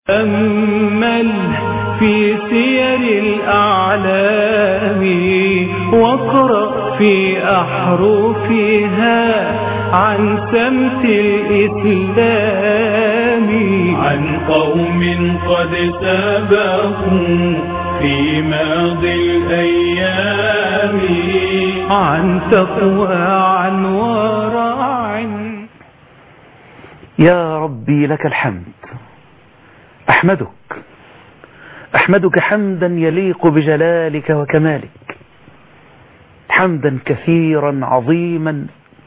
تأمل في سير الأعلام واقرأ في أحرفها عن سمت الإسلام عن قوم قد سبقوا في ماضي الأيام عن تقوى عن ورع يا ربي لك الحمد أحمدك أحمدك حمدا يليق بجلالك وكمالك حمدا كثيرا عظيما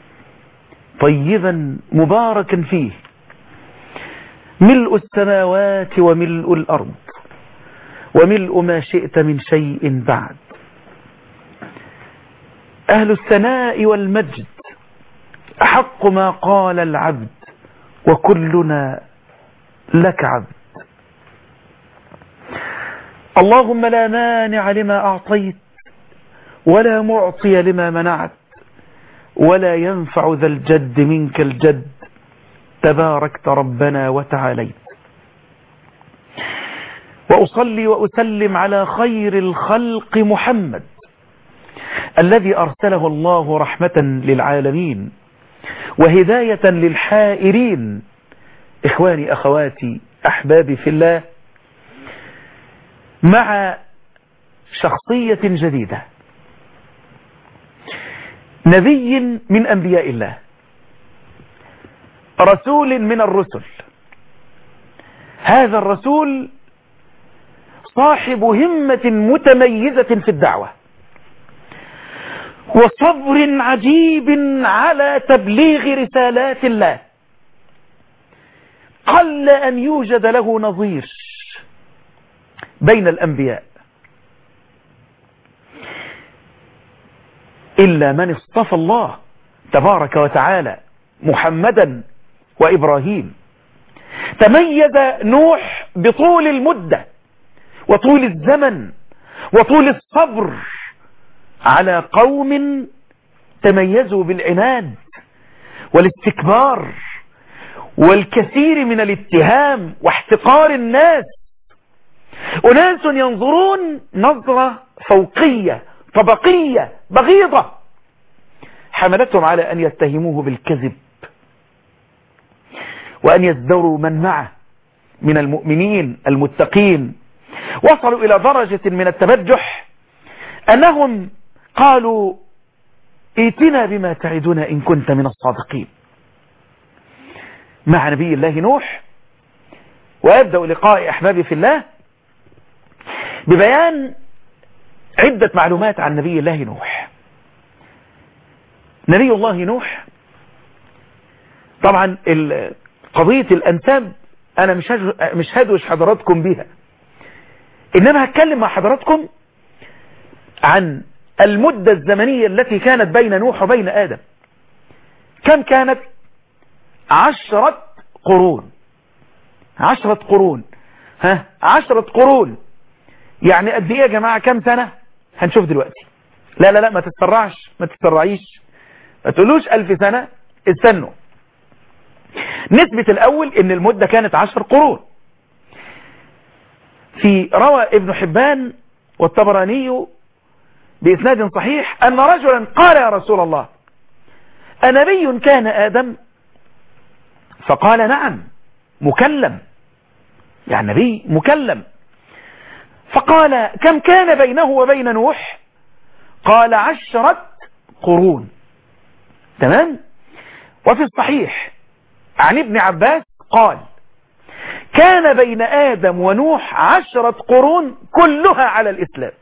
طيبا مباركا فيه ملء السماوات وملء الأرض وملء ما شئت من شيء بعد أهل الثناء والمجد أحق ما قال العبد وكلنا لك عبد اللهم لا مانع لما أعطيت ولا معطي لما منعت ولا ينفع ذا الجد منك الجد تباركت ربنا وتعاليت وأصلي وأسلم على خير الخلق محمد الذي أرسله الله رحمة للعالمين وهداية للحائرين إخواني أخواتي أحبابي في الله مع شخصية جديدة نبي من أنبياء الله رسول من الرسل هذا الرسول صاحب همة متميزة في الدعوة وصبر عجيب على تبليغ رسالات الله قل أن يوجد له نظير بين الأنبياء إلا من اصطفى الله تبارك وتعالى محمدا وإبراهيم تميز نوح بطول المدة وطول الزمن وطول الصبر على قوم تميزوا بالعناد والاستكبار والكثير من الاتهام واحتقار الناس أناس ينظرون نظرة فوقية طبقية بغيضة حملتهم على أن يتهموه بالكذب وأن يزدروا من معه من المؤمنين المتقين وصلوا إلى درجة من التبجح أنهم قالوا ائتنا بما تعدنا إن كنت من الصادقين مع نبي الله نوح ويبدأ لقاء أحبابي في الله ببيان عدة معلومات عن نبي الله نوح نبي الله نوح طبعا قضية الأنساب أنا مش مش هدوش حضراتكم بيها إنما هتكلم مع حضراتكم عن المدة الزمنية التي كانت بين نوح وبين آدم كم كانت عشرة قرون عشرة قرون ها عشرة قرون يعني قد ايه يا جماعة كم سنة هنشوف دلوقتي لا لا لا ما تتسرعش ما تتسرعيش ما تقولوش ألف سنة استنوا نسبة الأول إن المدة كانت عشر قرون في روى ابن حبان والطبراني بإسناد صحيح أن رجلا قال يا رسول الله أنبي كان آدم فقال نعم مكلم يعني نبي مكلم فقال كم كان بينه وبين نوح قال عشرة قرون تمام وفي الصحيح عن ابن عباس قال كان بين آدم ونوح عشرة قرون كلها على الإسلام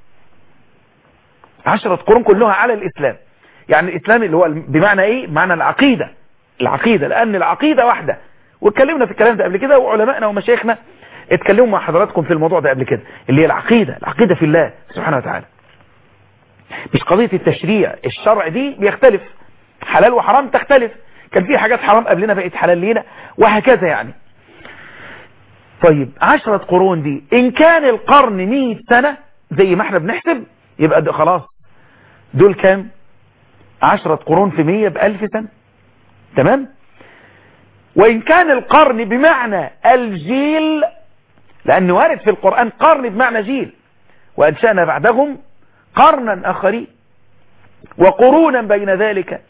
عشرة قرون كلها على الإسلام يعني الإسلام اللي هو بمعنى إيه معنى العقيدة العقيدة لأن العقيدة واحدة واتكلمنا في الكلام ده قبل كده وعلمائنا ومشايخنا اتكلموا مع حضراتكم في الموضوع ده قبل كده اللي هي العقيدة العقيدة في الله سبحانه وتعالى مش قضية التشريع الشرع دي بيختلف حلال وحرام تختلف كان في حاجات حرام قبلنا بقت حلال لينا وهكذا يعني طيب عشرة قرون دي إن كان القرن 100 سنة زي ما احنا بنحسب يبقى ده خلاص دول كام عشرة قرون في 100 بألف سنة تمام وإن كان القرن بمعنى الجيل لأن وارد في القرآن قرن بمعنى جيل وأنشأنا بعدهم قرنا آخرين وقرونا بين ذلك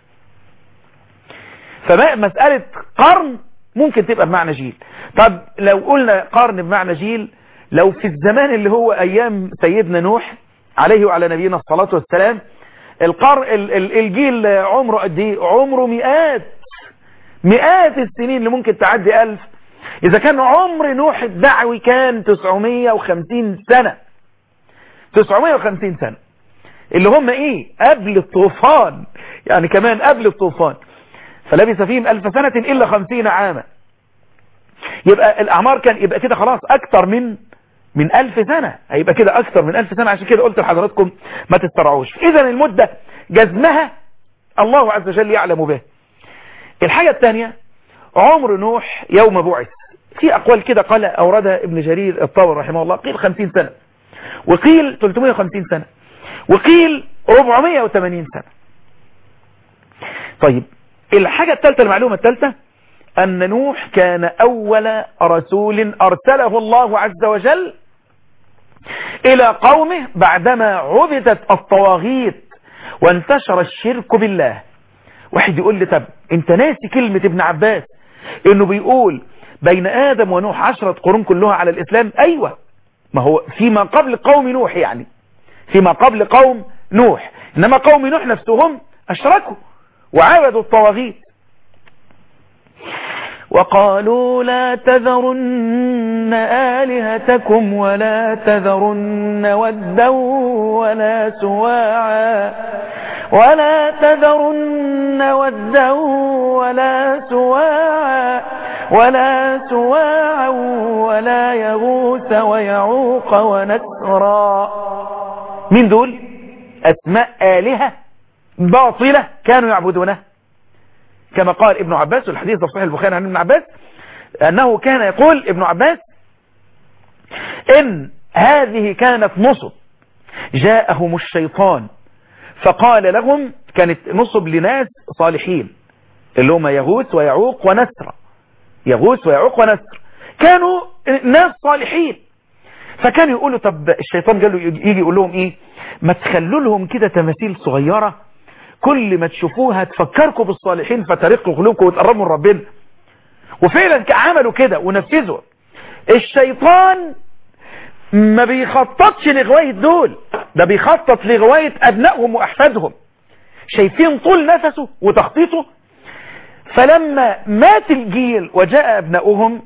فمسألة قرن ممكن تبقى بمعنى جيل طب لو قلنا قرن بمعنى جيل لو في الزمان اللي هو أيام سيدنا نوح عليه وعلى نبينا الصلاة والسلام القر ال ال الجيل عمره قد ايه عمره مئات مئات السنين اللي ممكن تعدي ألف إذا كان عمر نوح الدعوي كان 950 سنة 950 سنة اللي هم ايه قبل الطوفان يعني كمان قبل الطوفان فلبث فيهم ألف سنة إلا خمسين عاما يبقى الأعمار كان يبقى كده خلاص أكتر من من ألف سنة هيبقى كده أكتر من ألف سنة عشان كده قلت لحضراتكم ما تسترعوش إذا المدة جزمها الله عز وجل يعلم به الحاجة الثانية عمر نوح يوم بعث في أقوال كده قال أوردها ابن جرير الطاور رحمه الله قيل 50 سنة وقيل 350 سنة وقيل 480 سنة طيب الحاجة الثالثة المعلومة الثالثة أن نوح كان أول رسول أرسله الله عز وجل إلى قومه بعدما عبدت الطواغيت وانتشر الشرك بالله واحد يقول لي طب انت ناسي كلمة ابن عباس انه بيقول بين آدم ونوح عشرة قرون كلها على الإسلام أيوة ما هو فيما قبل قوم نوح يعني فيما قبل قوم نوح إنما قوم نوح نفسهم أشركوا وعبدوا الطواغيت وقالوا لا تذرن آلهتكم ولا تذرن ودا ولا سواعا ولا تذرن ودا ولا سواعا ولا سواعا ولا يغوث ويعوق ونسرا من دول أسماء آلهة باطلة كانوا يعبدونها كما قال ابن عباس والحديث في صحيح البخاري عن ابن عباس أنه كان يقول ابن عباس إن هذه كانت نصب جاءهم الشيطان فقال لهم كانت نصب لناس صالحين اللي هم يغوث ويعوق ونسر يغوث ويعوق ونسر كانوا ناس صالحين فكانوا يقولوا طب الشيطان قال له يجي يقول لهم ايه ما تخلوا لهم كده تماثيل صغيرة كل ما تشوفوها تفكركم بالصالحين فترقوا قلوبكم وتقربوا من ربنا وفعلا عملوا كده ونفذوا الشيطان ما بيخططش لغواية دول ده بيخطط لغواية أبنائهم وأحفادهم شايفين طول نفسه وتخطيطه فلما مات الجيل وجاء أبنائهم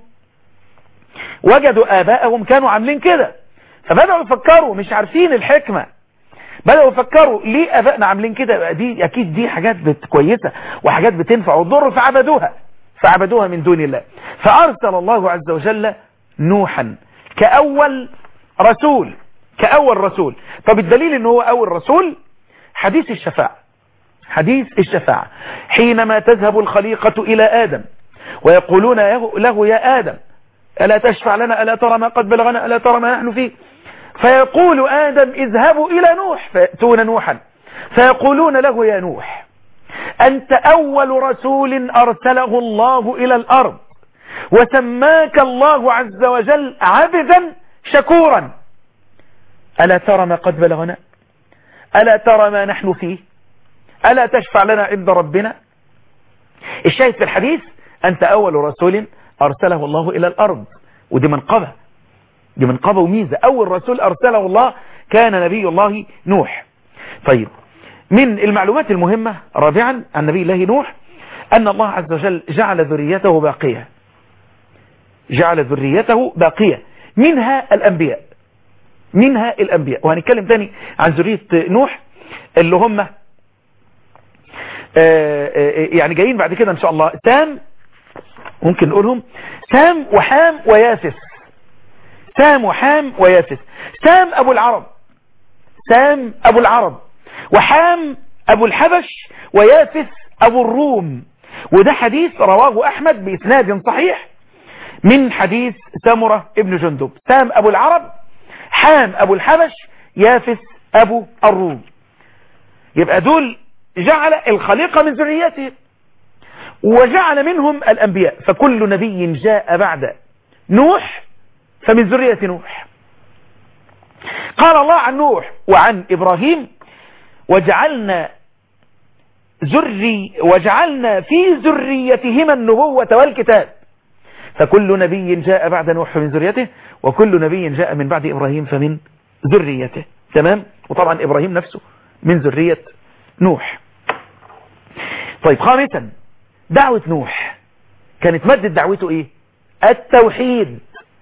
وجدوا آبائهم كانوا عاملين كده فبدأوا يفكروا مش عارفين الحكمة بدأوا يفكروا ليه أبائنا عاملين كده دي أكيد دي حاجات بت كويسة وحاجات بتنفع وتضر فعبدوها فعبدوها من دون الله فأرسل الله عز وجل نوحا كأول رسول كأول رسول طب الدليل ان هو أول رسول حديث الشفاعة حديث الشفاعة حينما تذهب الخليقة إلى آدم ويقولون له يا آدم ألا تشفع لنا ألا ترى ما قد بلغنا ألا ترى ما نحن فيه فيقول آدم اذهبوا إلى نوح فيأتون نوحا فيقولون له يا نوح أنت أول رسول أرسله الله إلى الأرض وسماك الله عز وجل عبدا شكورا ألا ترى ما قد بلغنا ألا ترى ما نحن فيه ألا تشفع لنا عند ربنا الشاهد في الحديث أنت أول رسول أرسله الله إلى الأرض ودي منقبة دي منقبة وميزة أول رسول أرسله الله كان نبي الله نوح طيب من المعلومات المهمة رابعا عن نبي الله نوح أن الله عز وجل جعل ذريته باقية جعل ذريته باقية منها الأنبياء منها الأنبياء وهنتكلم تاني عن ذرية نوح اللي هم يعني جايين بعد كده إن شاء الله سام ممكن نقولهم سام وحام ويافس سام وحام ويافس سام أبو العرب سام أبو العرب وحام أبو الحبش ويافس أبو الروم وده حديث رواه أحمد بإسناد صحيح من حديث سامرة ابن جندب سام أبو العرب حام أبو الحبش يافس أبو الروم يبقى دول جعل الخليقة من ذريته وجعل منهم الأنبياء فكل نبي جاء بعد نوح فمن ذرية نوح قال الله عن نوح وعن إبراهيم وجعلنا ذري وجعلنا في ذريتهما النبوة والكتاب فكل نبي جاء بعد نوح من ذريته وكل نبي جاء من بعد إبراهيم فمن ذريته تمام وطبعا إبراهيم نفسه من ذرية نوح طيب خامسا دعوة نوح كانت مادة دعوته ايه التوحيد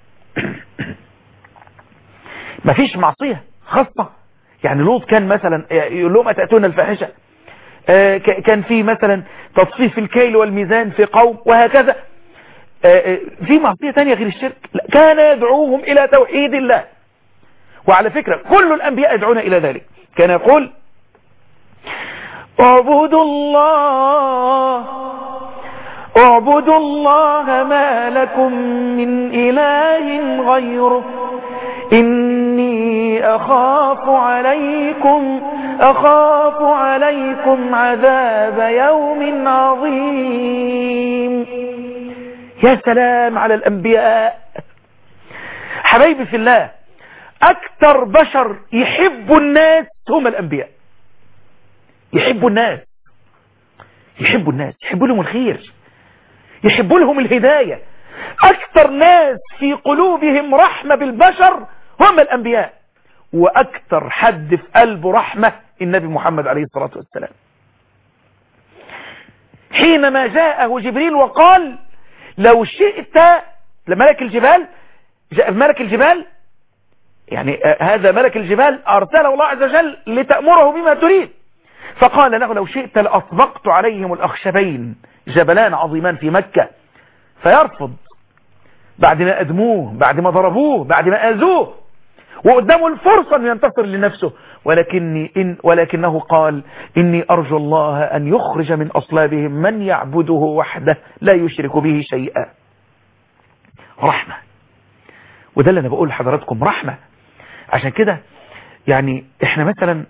مفيش معصية خاصة يعني لوط كان مثلا يقول لهم أتأتون الفاحشة كان في مثلا تصفيف الكيل والميزان في قوم وهكذا في معصية تانية غير الشرك لا كان يدعوهم إلى توحيد الله وعلى فكرة كل الأنبياء يدعون إلى ذلك كان يقول اعبدوا الله اعبدوا الله ما لكم من إله غيره إني أخاف عليكم أخاف عليكم عذاب يوم عظيم يا سلام على الأنبياء حبايبي في الله أكثر بشر يحبوا الناس هم الأنبياء يحبوا الناس يحبوا الناس يحبوا لهم الخير يحبوا لهم الهداية أكثر ناس في قلوبهم رحمة بالبشر هم الأنبياء وأكثر حد في قلبه رحمة النبي محمد عليه الصلاة والسلام حينما جاءه جبريل وقال لو شئت لملك الجبال جاء ملك الجبال يعني هذا ملك الجبال أرسله الله عز وجل لتأمره بما تريد فقال له لو شئت لأطبقت عليهم الأخشبين جبلان عظيمان في مكة فيرفض بعد ما أدموه بعد ما ضربوه بعد ما أذوه وقدامه الفرصة أن ينتصر لنفسه ولكني إن ولكنه قال إني أرجو الله أن يخرج من أصلابهم من يعبده وحده لا يشرك به شيئا رحمة وده اللي أنا بقول لحضراتكم رحمة عشان كده يعني إحنا مثلا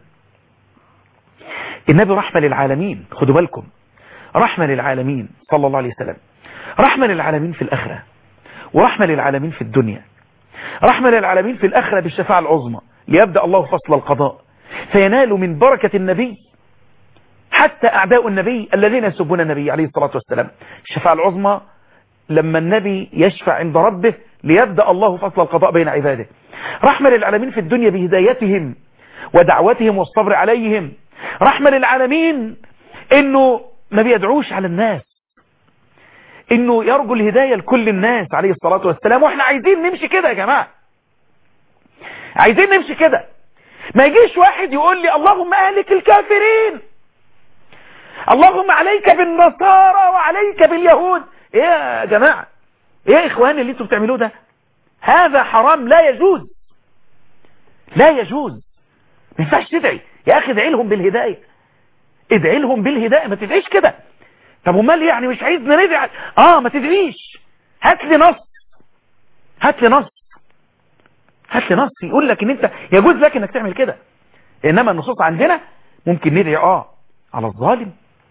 النبي رحمة للعالمين خدوا بالكم رحمة للعالمين صلى الله عليه وسلم رحمة للعالمين في الآخرة ورحمة للعالمين في الدنيا رحمة للعالمين في الآخرة بالشفاعة العظمى ليبدأ الله فصل القضاء فينال من بركة النبي حتى أعداء النبي الذين يسبون النبي عليه الصلاة والسلام الشفاعة العظمى لما النبي يشفع عند ربه ليبدأ الله فصل القضاء بين عباده رحمة للعالمين في الدنيا بهدايتهم ودعوتهم والصبر عليهم رحمة للعالمين انه ما بيدعوش على الناس انه يرجو الهداية لكل الناس عليه الصلاة والسلام واحنا عايزين نمشي كده يا جماعة عايزين نمشي كده ما يجيش واحد يقول لي اللهم اهلك الكافرين اللهم عليك بالنصارى وعليك باليهود ايه يا جماعة ايه يا اخواني اللي انتوا بتعملوه ده هذا حرام لا يجوز لا يجوز ما ينفعش تدعي يا اخي ادعي لهم بالهداية ادعي لهم بالهداية ما تدعيش كده طب امال يعني مش عايزنا ندعي اه ما تدعيش هات لي نص هات لي نص هات لي نص يقول لك ان انت يجوز لك انك تعمل كده انما النصوص عندنا ممكن ندعي اه على الظالم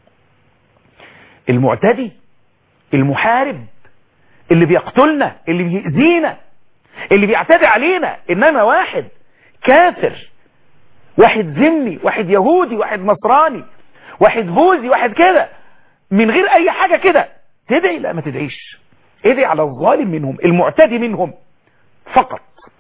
المعتدي المحارب اللي بيقتلنا اللي بيأذينا اللي بيعتدي علينا انما واحد كافر واحد ذمي واحد يهودي واحد نصراني واحد بوذي واحد كده من غير اي حاجة كده تدعي لا ما تدعيش ادعي على الظالم منهم المعتدي منهم فقط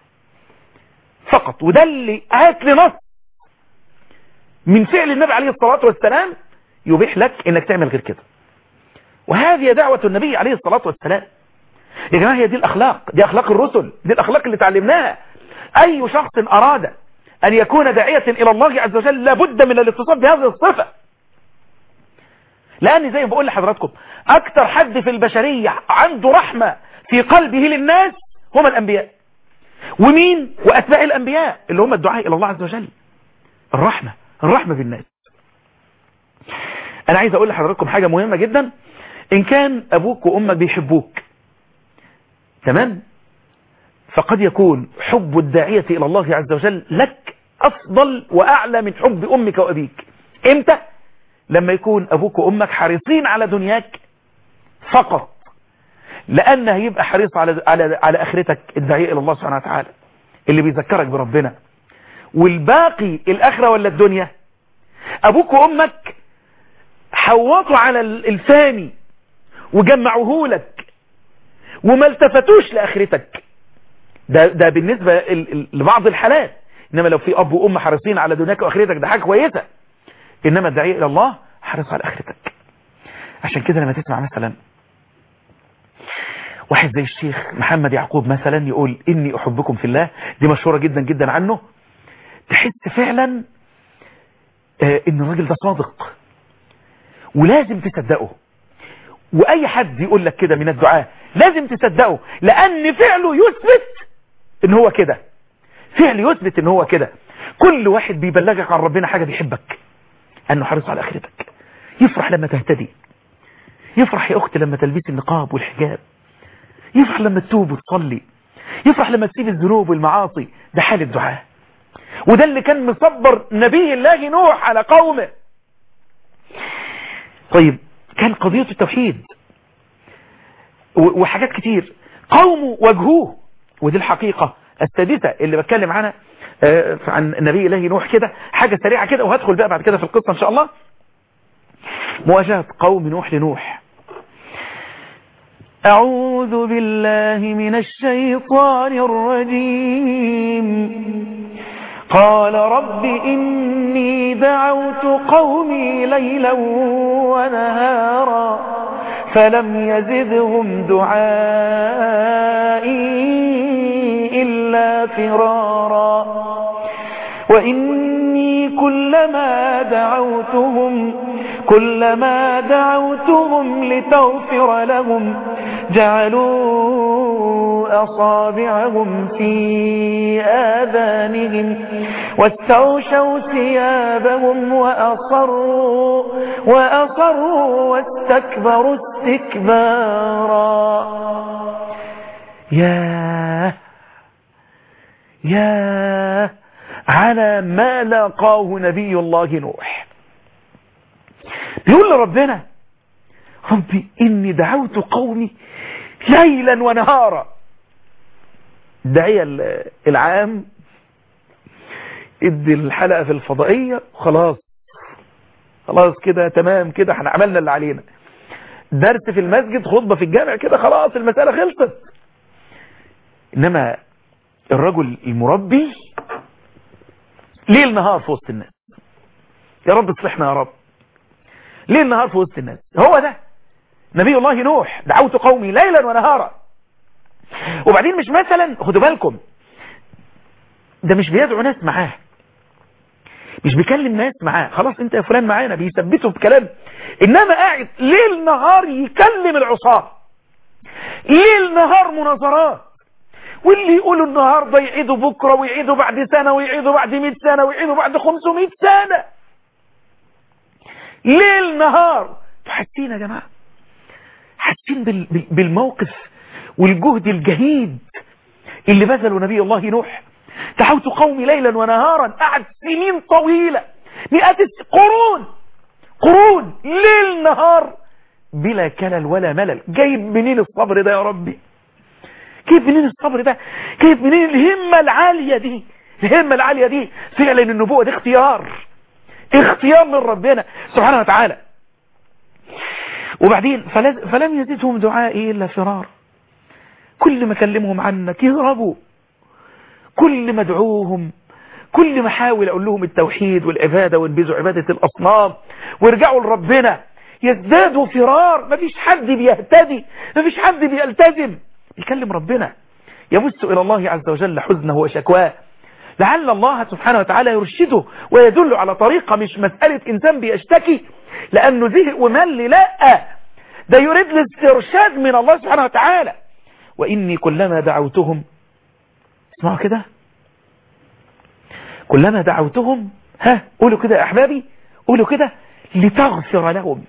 فقط وده اللي هات لي نص من فعل النبي عليه الصلاة والسلام يبيح لك انك تعمل غير كده وهذه دعوة النبي عليه الصلاة والسلام يا جماعة هي دي الأخلاق دي أخلاق الرسل دي الأخلاق اللي تعلمناها أي شخص أراد أن يكون داعية إلى الله عز وجل لابد من الاتصال بهذه الصفة لأن زي ما بقول لحضراتكم أكثر حد في البشرية عنده رحمة في قلبه للناس هم الأنبياء ومين وأتباع الأنبياء اللي هم الدعاء إلى الله عز وجل الرحمة الرحمة بالناس أنا عايز أقول لحضراتكم حاجة مهمة جدا إن كان أبوك وأمك بيحبوك تمام فقد يكون حب الداعية إلى الله عز وجل لك أفضل وأعلى من حب أمك وأبيك إمتى؟ لما يكون أبوك وأمك حريصين على دنياك فقط لأن هيبقى حريص على على على آخرتك الداعية إلى الله سبحانه وتعالى اللي بيذكرك بربنا والباقي الآخرة ولا الدنيا أبوك وأمك حوطوا على الفاني وجمعوه لك وما التفتوش لآخرتك ده, ده بالنسبة لبعض الحالات إنما لو في أب وأم حريصين على دنياك وآخرتك ده حاجة كويسة إنما الداعية إلى الله حريص على آخرتك عشان كده لما تسمع مثلا واحد زي الشيخ محمد يعقوب مثلا يقول إني أحبكم في الله دي مشهورة جدا جدا عنه تحس فعلا آه إن الراجل ده صادق ولازم تصدقه وأي حد يقول لك كده من الدعاء لازم تصدقه لأن فعله يثبت إن هو كده فعل يثبت إن هو كده كل واحد بيبلغك عن ربنا حاجة بيحبك أنه حريص على آخرتك يفرح لما تهتدي يفرح يا أختي لما تلبسي النقاب والحجاب يفرح لما تتوب وتصلي يفرح لما تسيب الذنوب والمعاصي ده حال الدعاء وده اللي كان مصبر نبي الله نوح على قومه طيب كان قضية التوحيد وحاجات كتير قومه واجهوه ودي الحقيقة السادسة اللي بتكلم عنها عن نبي الله نوح كده حاجة سريعة كده وهدخل بقى بعد كده في القصة ان شاء الله مواجهة قوم نوح لنوح أعوذ بالله من الشيطان الرجيم قال رب إني دعوت قومي ليلا ونهارا فلم يزدهم دعائي إلا فرارا وإني كلما دعوتهم كلما دعوتهم لتغفر لهم جعلوا أصابعهم في آذانهم واستغشوا ثيابهم وأصروا وأصروا واستكبروا استكبارا يا يا على ما لاقاه نبي الله نوح بيقول لربنا ربي إني دعوت قومي ليلا ونهارا الداعية العام ادي الحلقة في الفضائية خلاص خلاص كده تمام كده احنا عملنا اللي علينا درس في المسجد خطبة في الجامع كده خلاص المسألة خلصت انما الرجل المربي ليل نهار في وسط الناس يا رب اصلحنا يا رب ليل نهار في وسط الناس هو ده نبي الله نوح دعوت قومي ليلا ونهارا وبعدين مش مثلا خدوا بالكم ده مش بيدعو ناس معاه مش بيكلم ناس معاه خلاص انت يا فلان معانا بيثبته بكلام انما قاعد ليل نهار يكلم العصاة ليل نهار مناظرات واللي يقولوا النهاردة يعيدوا بكرة ويعيدوا بعد سنة ويعيدوا بعد 100 سنة ويعيدوا بعد 500 سنة ليل نهار حاسين يا جماعة حاسين بالموقف والجهد الجهيد اللي بذله نبي الله نوح دعوت قومي ليلا ونهارا قعد سنين طويلة مئات قرون قرون ليل نهار بلا كلل ولا ملل جايب منين الصبر ده يا ربي جايب منين الصبر ده جايب منين الهمة العالية دي الهمة العالية دي فعلا النبوة دي اختيار اختيار من ربنا سبحانه وتعالى وبعدين فلم يزدهم دعائي إلا فرار كل ما كلمهم عنك يهربوا كل ما ادعوهم كل ما حاول اقول لهم التوحيد والعبادة وانبذوا عبادة الاصنام ويرجعوا لربنا يزدادوا فرار مفيش حد بيهتدي مفيش حد بيلتزم يكلم ربنا يبث الى الله عز وجل حزنه وشكواه لعل الله سبحانه وتعالى يرشده ويدل على طريقة مش مسألة انسان بيشتكي لانه زهق ومل لا ده يريد الاسترشاد من الله سبحانه وتعالى واني كلما دعوتهم اسمعوا كده كلما دعوتهم ها قولوا كده يا احبابي قولوا كده لتغفر لهم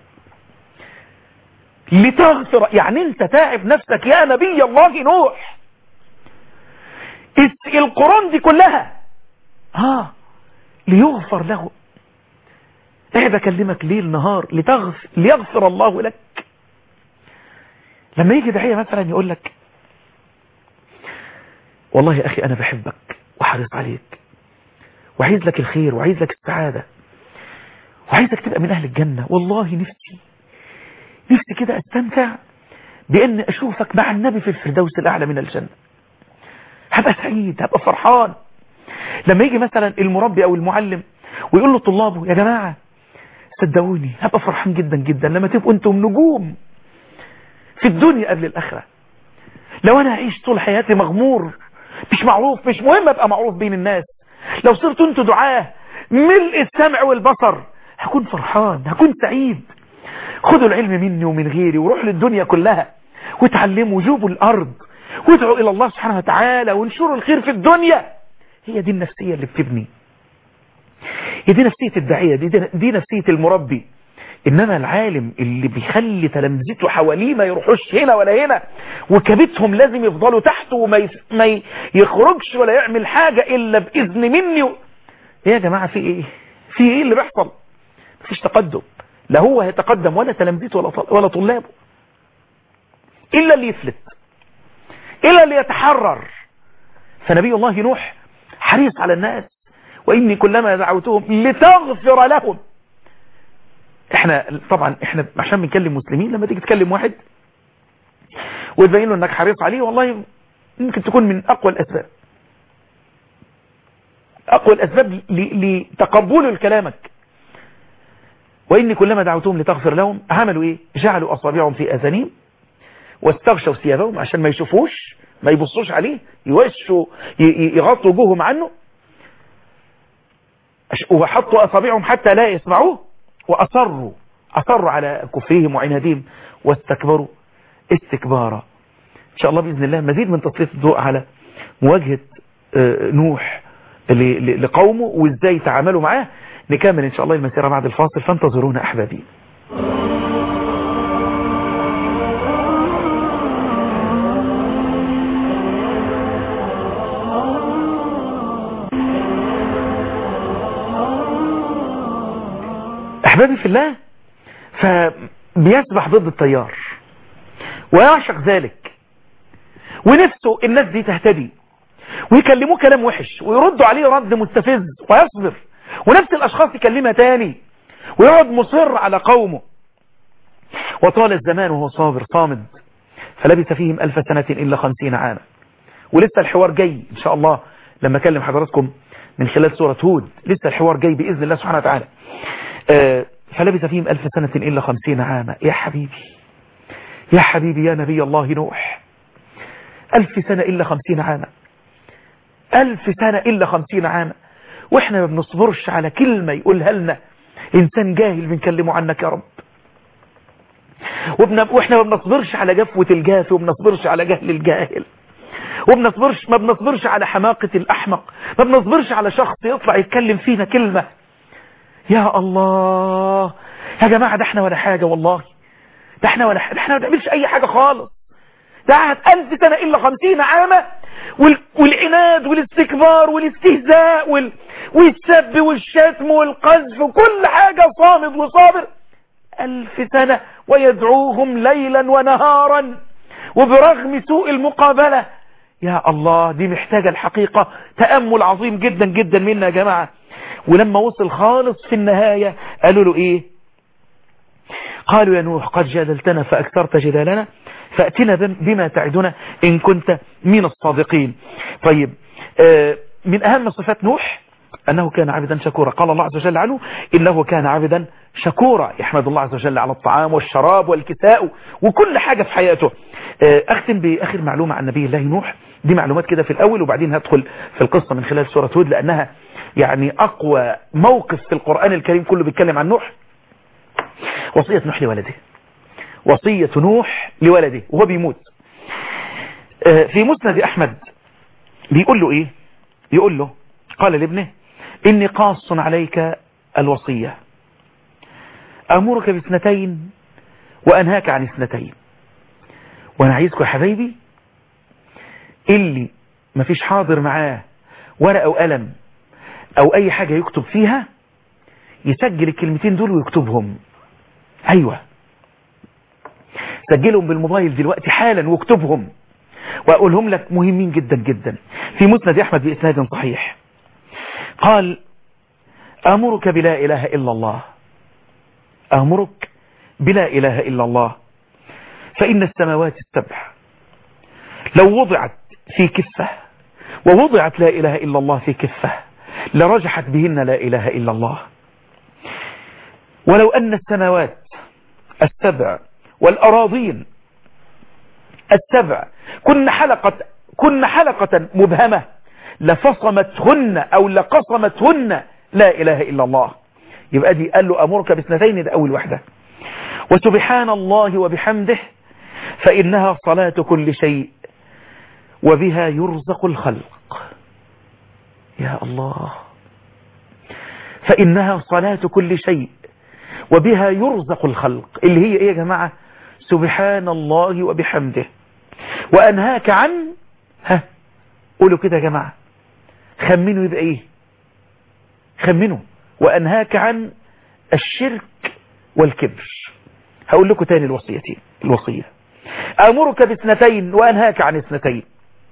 لتغفر يعني انت تعب نفسك يا نبي الله نوح القرون دي كلها ها ليغفر له ايه بكلمك ليل نهار لتغفر ليغفر الله لك لما يجي داعية مثلا يقول لك والله يا أخي أنا بحبك وحريص عليك وعايز لك الخير وعايز لك السعادة وعايزك تبقى من أهل الجنة والله نفسي نفسي كده أستمتع بأن أشوفك مع النبي في الفردوس الأعلى من الجنة هبقى سعيد هبقى فرحان لما يجي مثلا المربي أو المعلم ويقول له طلابه يا جماعة صدقوني هبقى فرحان جدا جدا لما تبقوا انتم نجوم في الدنيا قبل الآخرة لو أنا أعيش طول حياتي مغمور مش معروف مش مهم أبقى معروف بين الناس لو صرت انتوا دعاه ملء السمع والبصر هكون فرحان هكون سعيد خدوا العلم مني ومن غيري وروحوا للدنيا كلها وتعلموا جوبوا الأرض وادعوا إلى الله سبحانه وتعالى وانشروا الخير في الدنيا هي دي النفسية اللي بتبني هي دي نفسية الداعية دي, دي نفسية المربي إنما العالم اللي بيخلي تلامذته حواليه ما يروحوش هنا ولا هنا وكبتهم لازم يفضلوا تحته وما ما يخرجش ولا يعمل حاجة إلا بإذن مني و... ايه يا جماعة في ايه في ايه اللي بيحصل مفيش تقدم لا هو هيتقدم ولا تلامذته ولا ولا طلابه إلا اللي يفلت إلا اللي يتحرر فنبي الله نوح حريص على الناس وإني كلما دعوتهم لتغفر لهم احنا طبعا احنا عشان بنكلم مسلمين لما تيجي تكلم واحد وتبين له انك حريص عليه والله ممكن تكون من اقوى الاسباب اقوى الاسباب لتقبله لكلامك واني كلما دعوتهم لتغفر لهم عملوا ايه جعلوا اصابعهم في اذانهم واستغشوا ثيابهم عشان ما يشوفوش ما يبصوش عليه يوشوا يغطوا وجوههم عنه وحطوا اصابعهم حتى لا يسمعوه واصروا اصروا على كفرهم وعنادهم واستكبروا استكبارا ان شاء الله باذن الله مزيد من تسليط الضوء على مواجهه نوح لقومه وازاي تعاملوا معاه نكمل ان شاء الله المسيره بعد الفاصل فانتظرونا احبابي احبابي في الله فبيسبح ضد التيار ويعشق ذلك ونفسه الناس دي تهتدي ويكلموه كلام وحش ويردوا عليه رد مستفز ويصبر ونفس الاشخاص يكلمها تاني ويقعد مصر على قومه وطال الزمان وهو صابر صامد فلبث فيهم ألف سنة إلا خمسين عاما ولسه الحوار جاي إن شاء الله لما أكلم حضراتكم من خلال سورة هود لسه الحوار جاي بإذن الله سبحانه وتعالى آه فلبث فيهم ألف سنة إلا خمسين عاما يا حبيبي يا حبيبي يا نبي الله نوح ألف سنة إلا خمسين عاما ألف سنة إلا خمسين عاما وإحنا ما بنصبرش على كلمة يقولها لنا إنسان جاهل بنكلمه عنك يا رب وبن... وإحنا ما بنصبرش على جفوة الجافي وما بنصبرش على جهل الجاهل وبنصبرش ما بنصبرش على حماقة الأحمق ما بنصبرش على شخص يطلع يتكلم فينا كلمة يا الله يا جماعة ده احنا ولا حاجة والله ده احنا ولا حاجة ده احنا ما بنعملش أي حاجة خالص ده قعد ألف سنة إلا خمسين عامة وال... والعناد والاستكبار والاستهزاء وال... والسب والشتم والقذف وكل حاجة صامد وصابر ألف سنة ويدعوهم ليلا ونهارا وبرغم سوء المقابلة يا الله دي محتاجة الحقيقة تأمل عظيم جدا جدا منا يا جماعة ولما وصل خالص في النهاية قالوا له ايه قالوا يا نوح قد جادلتنا فأكثرت جدالنا فأتنا بما تعدنا إن كنت من الصادقين طيب آه من أهم صفات نوح أنه كان عبدا شكورا قال الله عز وجل عنه إنه كان عبدا شكورا يحمد الله عز وجل على الطعام والشراب والكساء وكل حاجة في حياته آه أختم بآخر معلومة عن نبي الله نوح دي معلومات كده في الأول وبعدين هدخل في القصة من خلال سورة هود لأنها يعني أقوى موقف في القرآن الكريم كله بيتكلم عن نوح وصية نوح لولده وصية نوح لولده وهو بيموت في مسند أحمد بيقول له إيه يقول له قال لابنه إني قاص عليك الوصية أمرك باثنتين وأنهاك عن اثنتين وأنا عايزكم يا حبايبي اللي مفيش حاضر معاه ورقة وقلم أو أي حاجة يكتب فيها يسجل الكلمتين دول ويكتبهم أيوة سجلهم بالموبايل دلوقتي حالا واكتبهم واقولهم لك مهمين جدا جدا في مسند احمد باسناد صحيح قال امرك بلا اله الا الله امرك بلا اله الا الله فان السماوات السبع لو وضعت في كفة ووضعت لا اله الا الله في كفة لرجحت بهن لا اله الا الله ولو ان السماوات السبع والأراضين السبع كن حلقة كن حلقة مبهمة لفصمتهن أو لقصمتهن لا إله إلا الله يبقى دي قال له أمرك باثنتين ده أول واحدة وسبحان الله وبحمده فإنها صلاة كل شيء وبها يرزق الخلق يا الله فإنها صلاة كل شيء وبها يرزق الخلق اللي هي ايه يا جماعة سبحان الله وبحمده وأنهاك عن ها قولوا كده يا جماعة خمنوا يبقى ايه خمنوا وأنهاك عن الشرك والكبر هقول لكم تاني الوصيتين الوصية أمرك باثنتين وأنهاك عن اثنتين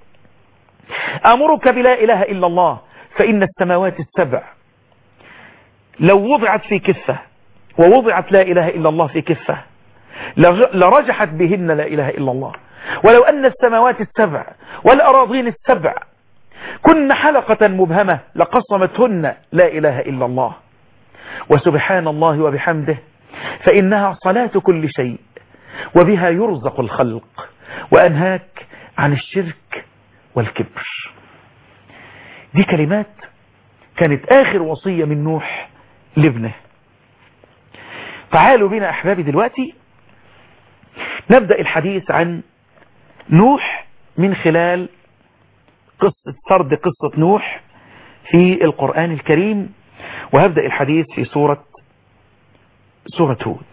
أمرك بلا إله إلا الله فإن السماوات السبع لو وضعت في كفة ووضعت لا إله إلا الله في كفة لرجحت بهن لا إله إلا الله ولو أن السماوات السبع والأراضين السبع كن حلقة مبهمة لقصمتهن لا إله إلا الله وسبحان الله وبحمده فإنها صلاة كل شيء وبها يرزق الخلق وأنهاك عن الشرك والكبر دي كلمات كانت آخر وصية من نوح لابنه تعالوا بنا أحبابي دلوقتي نبدأ الحديث عن نوح من خلال قصة سرد قصة نوح في القرآن الكريم وهبدأ الحديث في سورة سورة هود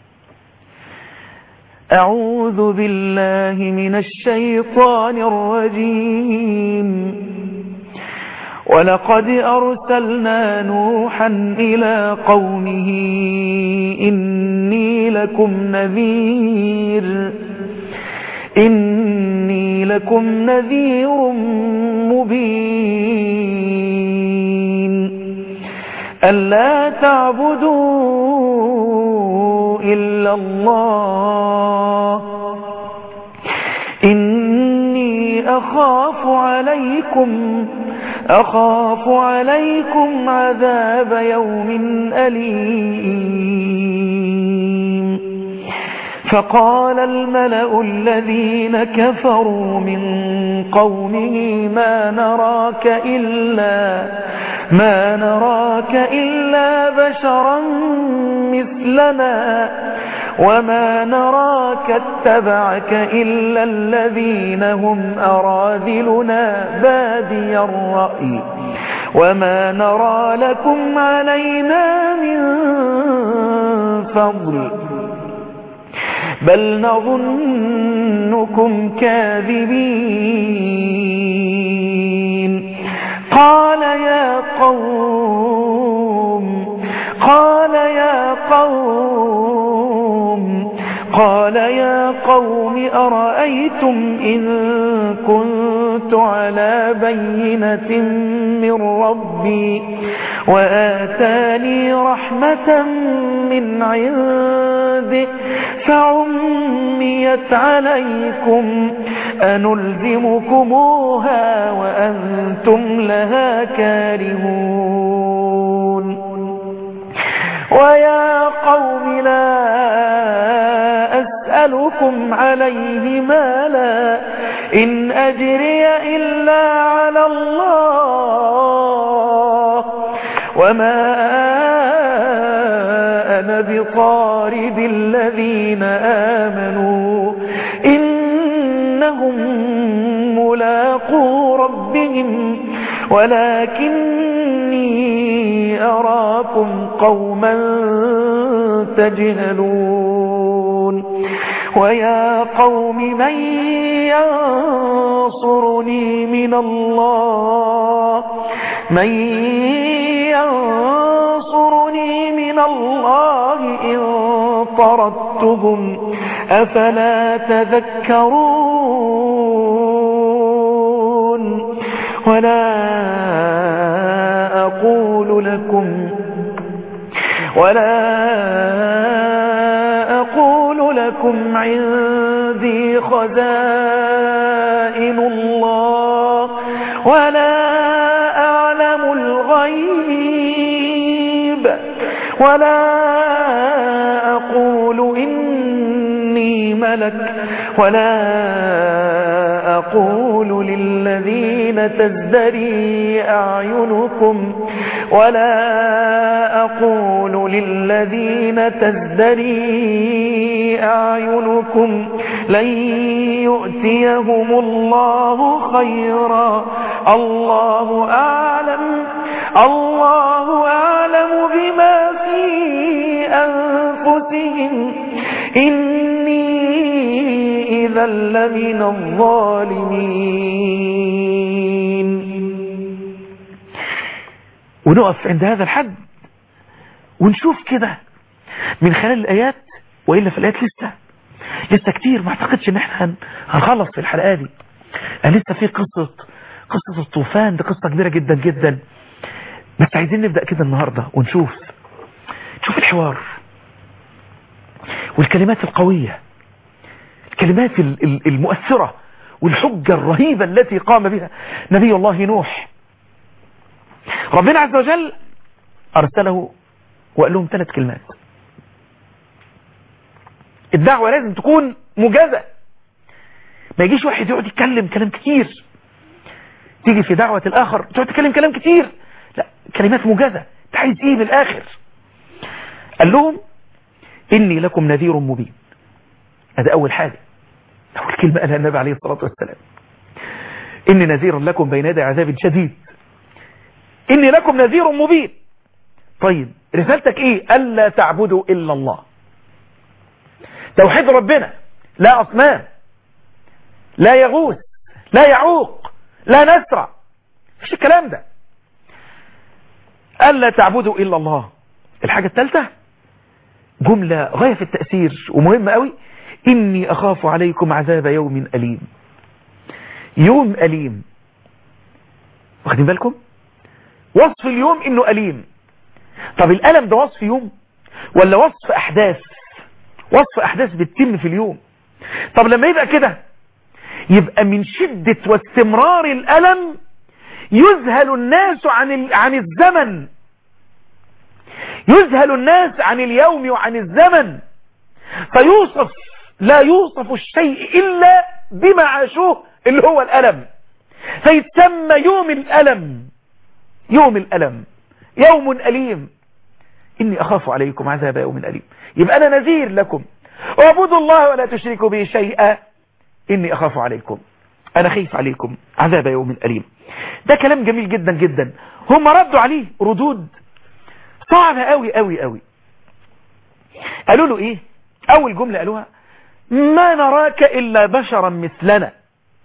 أعوذ بالله من الشيطان الرجيم ولقد أرسلنا نوحا إلى قومه إني لكم نذير إني لكم نذير مبين ألا تعبدوا إلا الله إني أخاف عليكم أخاف عليكم عذاب يوم أليم فقال الملأ الذين كفروا من قومه ما نراك إلا ما نراك إلا بشرا مثلنا وما نراك اتبعك إلا الذين هم أراذلنا بادي الرأي وما نرى لكم علينا من فضل بل نظنكم كاذبين قال يا قوم قال يا قوم قال يا قوم أرأيتم إن كنت على بينة من ربي وآتاني رحمة من عنده فعميت عليكم أنلزمكموها وأنتم لها كارهون ويا قوم لا أسألكم عليه مالا إن أجري إلا على الله وما أنا بطارد الذين آمنوا إنهم ملاقو ربهم ولكني أراكم قوما تجهلون ويا قوم من ينصرني من الله من ينصرني من الله إن طردتهم أفلا تذكرون ولا أقول لكم ولا أقول لكم عندي خزائن الله ولا أعلم الغيب ولا أقول إني ملك ولا أقول للذين تزدري أعينكم ولا أقول للذين تزدري أعينكم لن يؤتيهم الله خيرا الله أعلم الله أعلم بما في أنفسهم إني إذا لمن الظالمين ونقف عند هذا الحد ونشوف كده من خلال الآيات وإلا في الآيات لسه لسه كتير ما اعتقدش ان احنا هنخلص في الحلقة دي لسه في قصة قصة الطوفان دي قصة كبيرة جدا جدا بس عايزين نبدأ كده النهاردة ونشوف نشوف الحوار والكلمات القوية الكلمات المؤثرة والحجة الرهيبة التي قام بها نبي الله نوح ربنا عز وجل أرسله وقال لهم ثلاث كلمات الدعوة لازم تكون مجازة ما يجيش واحد يقعد يتكلم كلام كتير تيجي في دعوة الآخر تقعد تتكلم كلام كتير لا كلمات مجازة انت عايز ايه من الآخر قال لهم إني لكم نذير مبين هذا أول حاجة أول كلمة قالها النبي عليه الصلاة والسلام إني نذير لكم بين يدي عذاب شديد إني لكم نذير مبين طيب رسالتك إيه ألا تعبدوا إلا الله توحيد ربنا لا أصنام لا يغوث لا يعوق لا نسرع مش الكلام ده ألا تعبدوا إلا الله الحاجة الثالثة جملة غاية في التأثير ومهمة قوي إني أخاف عليكم عذاب يوم أليم يوم أليم واخدين بالكم وصف اليوم إنه أليم طب الألم ده وصف يوم ولا وصف أحداث وصف أحداث بتتم في اليوم طب لما يبقى كده يبقى من شدة واستمرار الألم يذهل الناس عن عن الزمن يذهل الناس عن اليوم وعن الزمن فيوصف لا يوصف الشيء إلا بما عاشوه اللي هو الألم فيتسمى يوم الألم يوم الألم يوم أليم إني أخاف عليكم عذاب يوم أليم يبقى أنا نذير لكم اعبدوا الله ولا تشركوا به شيئا إني أخاف عليكم أنا خايف عليكم عذاب يوم أليم ده كلام جميل جدا جدا هم ردوا عليه ردود صعبة قوي قوي قوي قالوا له إيه أول جملة قالوها ما نراك إلا بشرا مثلنا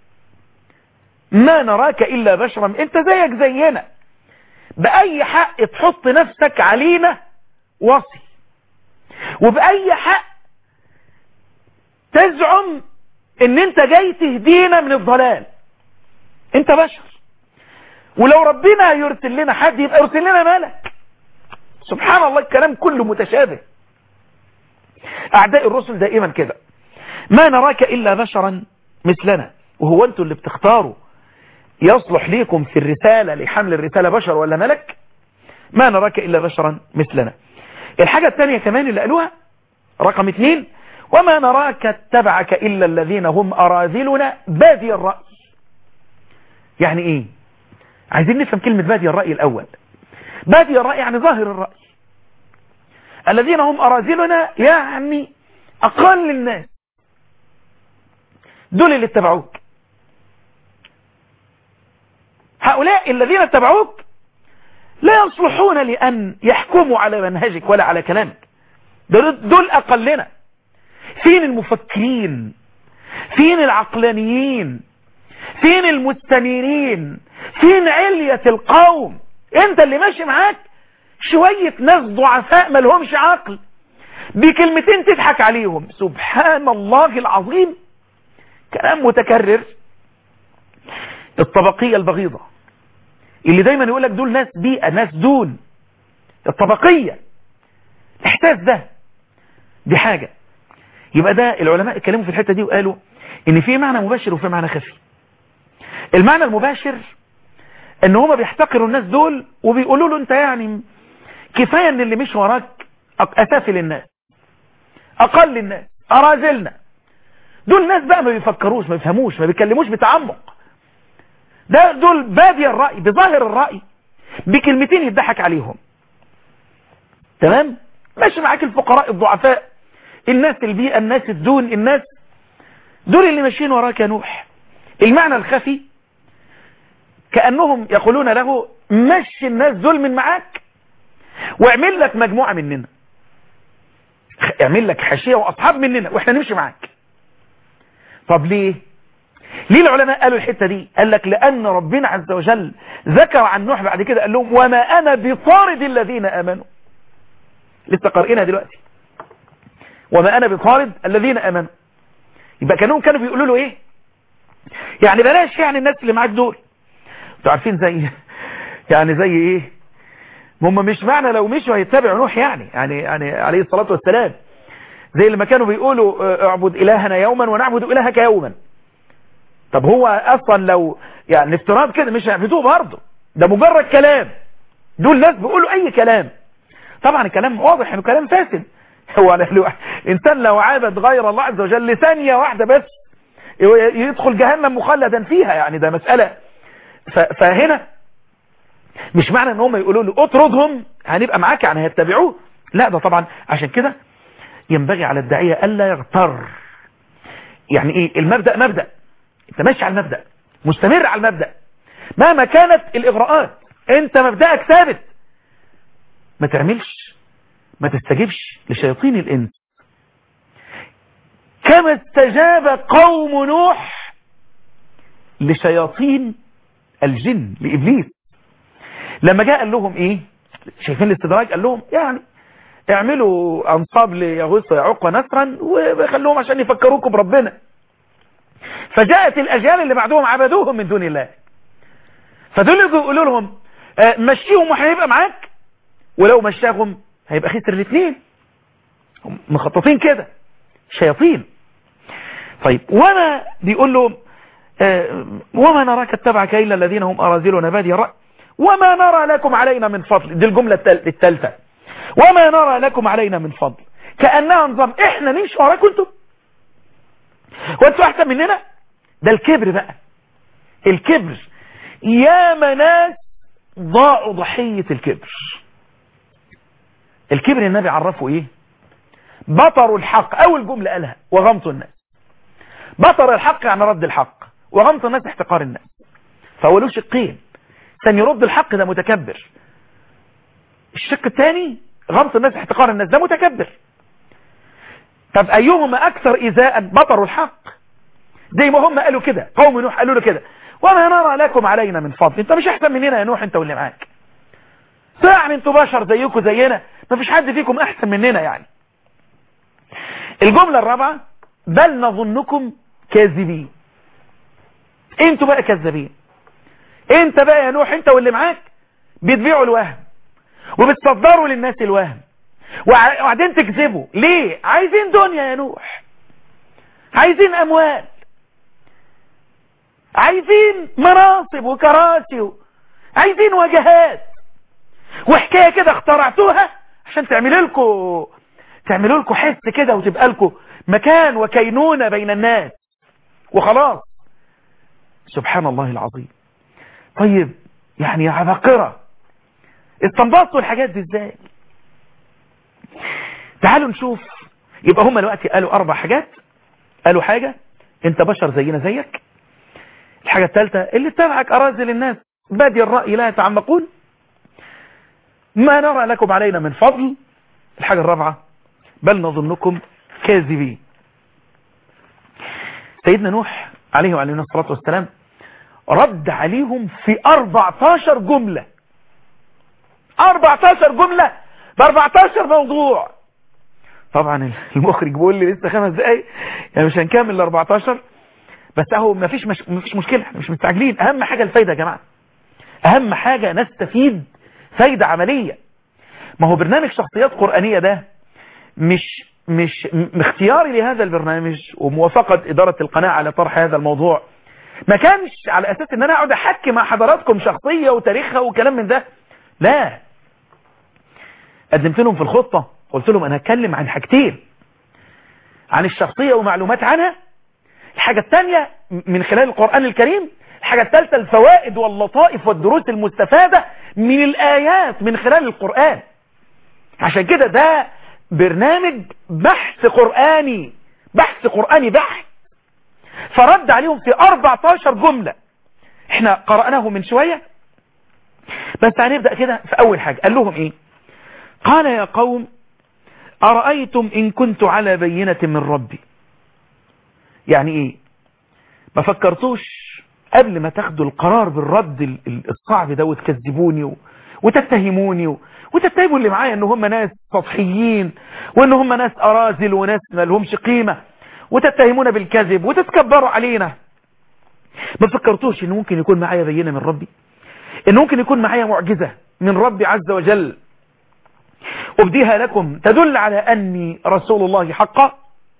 ما نراك إلا بشرا انت زيك زينا بأي حق تحط نفسك علينا وصي وبأي حق تزعم ان انت جاي تهدينا من الضلال انت بشر ولو ربنا يرسل لنا حد يبقى يرسل لنا ملك سبحان الله الكلام كله متشابه اعداء الرسل دائما كده ما نراك الا بشرا مثلنا وهو انتوا اللي بتختاروا يصلح ليكم في الرسالة لحمل الرسالة بشر ولا ملك ما نراك إلا بشرا مثلنا الحاجة الثانية كمان اللي قالوها رقم اثنين وما نراك اتبعك إلا الذين هم أراذلنا بادي الرأي يعني ايه عايزين نفهم كلمة بادي الرأي الأول بادي الرأي يعني ظاهر الرأي الذين هم أراذلنا يعني أقل الناس دول اللي اتبعوك هؤلاء الذين اتبعوك لا يصلحون لأن يحكموا على منهجك ولا على كلامك دول أقلنا فين المفكرين فين العقلانيين فين المستنيرين فين علية القوم انت اللي ماشي معاك شوية ناس ضعفاء ما لهمش عقل بكلمتين تضحك عليهم سبحان الله العظيم كلام متكرر الطبقية البغيضة اللي دايما يقول لك دول ناس بيئة ناس دون الطبقية الاحساس ده دي حاجة يبقى ده العلماء اتكلموا في الحتة دي وقالوا ان في معنى مباشر وفي معنى خفي المعنى المباشر ان هما بيحتقروا الناس دول وبيقولوا له انت يعني كفاية ان اللي مش وراك اسافل للناس اقل الناس اراذلنا دول ناس بقى ما بيفكروش ما بيفهموش ما بيكلموش بتعمق ده دول بادي الرأي بظاهر الرأي بكلمتين يضحك عليهم تمام ماشي معاك الفقراء الضعفاء الناس البيئة الناس الدون الناس دول اللي ماشيين وراك يا نوح المعنى الخفي كأنهم يقولون له مشي الناس دول من معاك واعمل لك مجموعة مننا اعمل لك حاشية واصحاب مننا واحنا نمشي معاك طب ليه ليه العلماء قالوا الحتة دي قال لك لأن ربنا عز وجل ذكر عن نوح بعد كده قال لهم وما أنا بطارد الذين آمنوا لسه قارئينها دلوقتي وما أنا بطارد الذين آمنوا يبقى كانوا كانوا بيقولوا له إيه يعني بلاش يعني الناس اللي معاك دول انتوا عارفين زي يعني زي إيه هم مش معنى لو مشوا هيتبعوا نوح يعني يعني يعني عليه الصلاة والسلام زي لما كانوا بيقولوا اعبد إلهنا يوما ونعبد إلهك يوما طب هو اصلا لو يعني افتراض كده مش هيعبدوه برضه ده مجرد كلام دول ناس بيقولوا اي كلام طبعا الكلام واضح انه كلام فاسد هو لو انسان لو عابد غير الله عز وجل لثانيه واحده بس يدخل جهنم مخلدا فيها يعني ده مسألة فهنا مش معنى ان هم يقولوا له اطردهم هنبقى معاك يعني هيتبعوه لا ده طبعا عشان كده ينبغي على الداعية الا يغتر يعني ايه المبدأ مبدأ انت ماشي على المبدأ مستمر على المبدأ مهما كانت الاغراءات انت مبدأك ثابت ما تعملش ما تستجبش لشياطين الانس كما استجاب قوم نوح لشياطين الجن لإبليس لما جاء قال لهم ايه شايفين الاستدراج قال لهم يعني اعملوا انصاب ليغوث ويعوق ونسرا وخلوهم عشان يفكروكم بربنا فجاءت الاجيال اللي بعدهم عبدوهم من دون الله فدول يقولوا لهم اه مشيهم وهيبقى معاك ولو مشاهم هيبقى خسر الاثنين هم مخططين كده شياطين طيب وما بيقول له اه وما نراك اتبعك الا الذين هم اراذلنا بادي الراي وما نرى لكم علينا من فضل دي الجملة الثالثة وما نرى لكم علينا من فضل كأنها نظام احنا نمشي وراكم انتم وانتوا احسن مننا ده الكبر بقى الكبر يا مناس ضاعوا ضحية الكبر الكبر النبي عرفه ايه بطروا الحق اول جملة قالها وغمط الناس بطر الحق يعني رد الحق وغمط الناس احتقار الناس فاولوا شقين كان يرد الحق ده متكبر الشق الثاني غمط الناس احتقار الناس ده متكبر طب ايهما اكثر ايذاء بطروا الحق زي ما هم قالوا كده قوم نوح قالوا له كده وما نرى لكم علينا من فضل انت مش احسن مننا يا نوح انت واللي معاك يعني انتوا بشر زيكم زينا ما فيش حد فيكم احسن مننا يعني الجملة الرابعة بل نظنكم كاذبين انتوا بقى كذابين انت بقى يا نوح انت واللي معاك بتبيعوا الوهم وبتصدروا للناس الوهم وبعدين تكذبوا ليه عايزين دنيا يا نوح عايزين اموال عايزين مناصب وكراسي عايزين وجهات وحكايه كده اخترعتوها عشان تعملوا لكم تعملوا لكم حس كده وتبقى لكم مكان وكينونه بين الناس وخلاص سبحان الله العظيم طيب يعني يا عباقرة استنبطوا الحاجات دي ازاي تعالوا نشوف يبقى هم دلوقتي قالوا اربع حاجات قالوا حاجة انت بشر زينا زيك الحاجة الثالثة اللي اتبعك اراذل الناس بادي الرأي لا يتعمقون ما نرى لكم علينا من فضل الحاجة الرابعة بل نظنكم كاذبين سيدنا نوح عليه وعليه الصلاة والسلام رد عليهم في 14 جملة 14 جملة ب 14 موضوع طبعا المخرج بيقول لي لسه خمس دقايق يعني مش هنكمل ال 14 بس اهو مفيش مش مفيش مشكله احنا مش مستعجلين اهم حاجه الفايده يا جماعه اهم حاجه نستفيد فايده عمليه ما هو برنامج شخصيات قرانيه ده مش مش م- اختياري لهذا البرنامج وموافقه اداره القناه على طرح هذا الموضوع ما كانش على اساس ان انا اقعد احكي مع حضراتكم شخصيه وتاريخها وكلام من ده لا قدمت لهم في الخطه قلت لهم انا هتكلم عن حاجتين عن الشخصيه ومعلومات عنها الحاجة الثانية من خلال القرآن الكريم الحاجة الثالثة الفوائد واللطائف والدروس المستفادة من الآيات من خلال القرآن عشان كده ده برنامج بحث قرآني بحث قرآني بحث فرد عليهم في 14 جملة احنا قرأناه من شوية بس هنبدأ كده في أول حاجة قال لهم ايه قال يا قوم أرأيتم إن كنت على بينة من ربي يعني ايه ما فكرتوش قبل ما تاخدوا القرار بالرد ال- ال- الصعب ده وتكذبوني و... وتتهموني و... وتتهموا اللي معايا ان هم ناس سطحيين وان هم ناس اراذل وناس ما لهمش قيمة وتتهمونا بالكذب وتتكبروا علينا ما فكرتوش ان ممكن يكون معايا بينة من ربي ان ممكن يكون معايا معجزة من ربي عز وجل أبديها لكم تدل على أني رسول الله حقا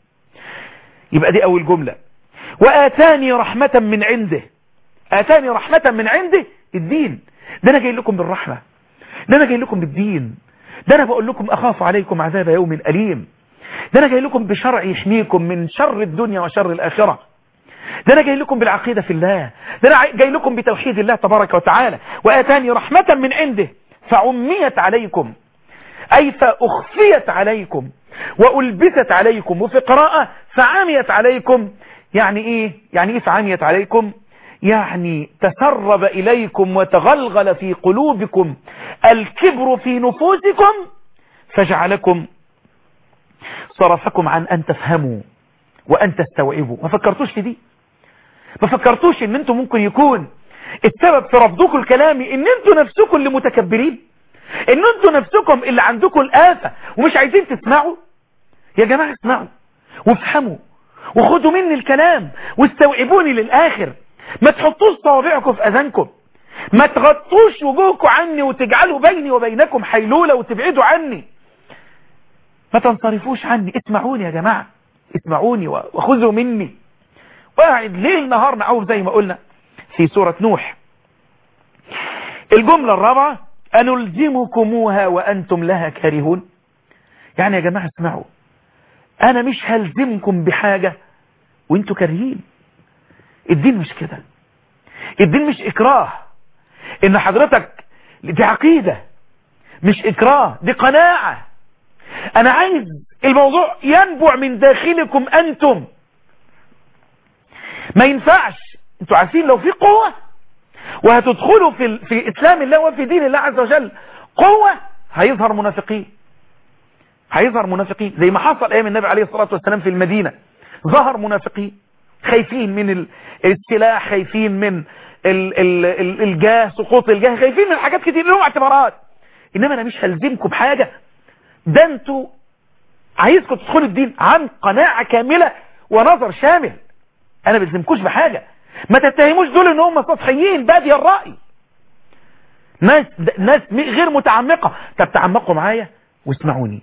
يبقى دي أول جملة وآتاني رحمة من عنده آتاني رحمة من عنده الدين ده أنا جاي لكم بالرحمة ده أنا جاي لكم بالدين ده أنا بقول لكم أخاف عليكم عذاب يوم أليم ده أنا جاي لكم بشرع يحميكم من شر الدنيا وشر الآخرة ده أنا جاي لكم بالعقيدة في الله ده أنا جاي لكم بتوحيد الله تبارك وتعالى وآتاني رحمة من عنده فعميت عليكم أي فأخفيت عليكم وألبست عليكم وفي قراءة فعميت عليكم يعني إيه يعني إيه فعميت عليكم يعني تسرب إليكم وتغلغل في قلوبكم الكبر في نفوسكم فجعلكم صرفكم عن أن تفهموا وأن تستوعبوا ما فكرتوش في دي ما فكرتوش ان انتم ممكن يكون السبب في رفضكم الكلامي ان انتوا نفسكم اللي متكبرين ان انتوا نفسكم اللي عندكم الآفة ومش عايزين تسمعوا يا جماعة اسمعوا وافهموا وخدوا مني الكلام واستوعبوني للآخر ما تحطوش صوابعكم في أذانكم ما تغطوش وجوهكم عني وتجعلوا بيني وبينكم حيلولة وتبعدوا عني ما تنصرفوش عني اسمعوني يا جماعة اسمعوني وخذوا مني وقاعد ليل نهار نعوف زي ما قلنا في سورة نوح الجملة الرابعة أنلزمكموها وأنتم لها كارهون يعني يا جماعة اسمعوا أنا مش هلزمكم بحاجة وانتوا كارهين الدين مش كده الدين مش إكراه إن حضرتك دي عقيدة مش إكراه دي قناعة أنا عايز الموضوع ينبع من داخلكم أنتم ما ينفعش انتوا عارفين لو في قوة وهتدخلوا في, في إسلام الله وفي دين الله عز وجل قوة هيظهر منافقين هيظهر منافقين زي ما حصل أيام النبي عليه الصلاة والسلام في المدينة ظهر منافقين خايفين من السلاح خايفين من ال ال ال الجاه سقوط الجاه خايفين من حاجات كتير لهم اعتبارات إنما أنا مش هلزمكم بحاجة ده انتوا عايزكم تدخلوا الدين عن قناعة كاملة ونظر شامل انا بلزمكوش بحاجة ما تتهموش دول ان هم سطحيين بادي الرأي ناس ناس غير متعمقة طب تعمقوا معايا واسمعوني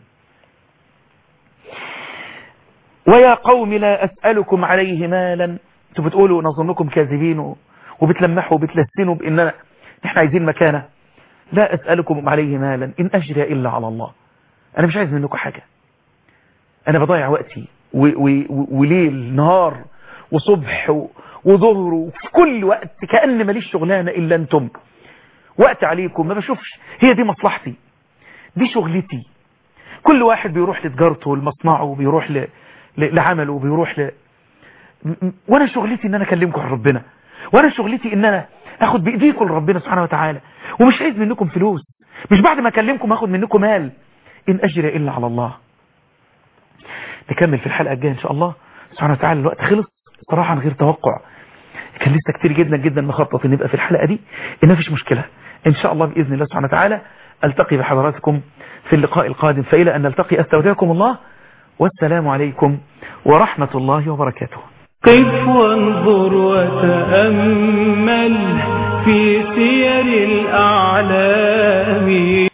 ويا قوم لا أسألكم عليه مالا انتوا بتقولوا نظنكم كاذبين وبتلمحوا وبتلسنوا بأننا احنا عايزين مكانة لا أسألكم عليه مالا إن أجري إلا على الله أنا مش عايز منكم حاجة أنا بضيع وقتي وليل نهار وصبح وظهر وفي كل وقت كأن ماليش شغلانة إلا أنتم وقت عليكم ما بشوفش هي دي مصلحتي دي شغلتي كل واحد بيروح لتجارته لمصنعه وبيروح ل... ل... لعمله وبيروح ل... وانا شغلتي ان انا اكلمكم عن ربنا وانا شغلتي ان انا اخد بايديكم لربنا سبحانه وتعالى ومش عايز منكم فلوس مش بعد ما اكلمكم اخد منكم مال ان اجري الا على الله نكمل في الحلقة الجاية ان شاء الله سبحانه وتعالى الوقت خلص صراحة غير توقع كان لسه كتير جدا جدا مخطط ان يبقى في الحلقة دي ان مفيش مشكلة ان شاء الله بإذن الله سبحانه وتعالى التقي بحضراتكم في اللقاء القادم فإلى أن نلتقي أستودعكم الله والسلام عليكم ورحمة الله وبركاته قف وانظر وتأمل في سير الأعلام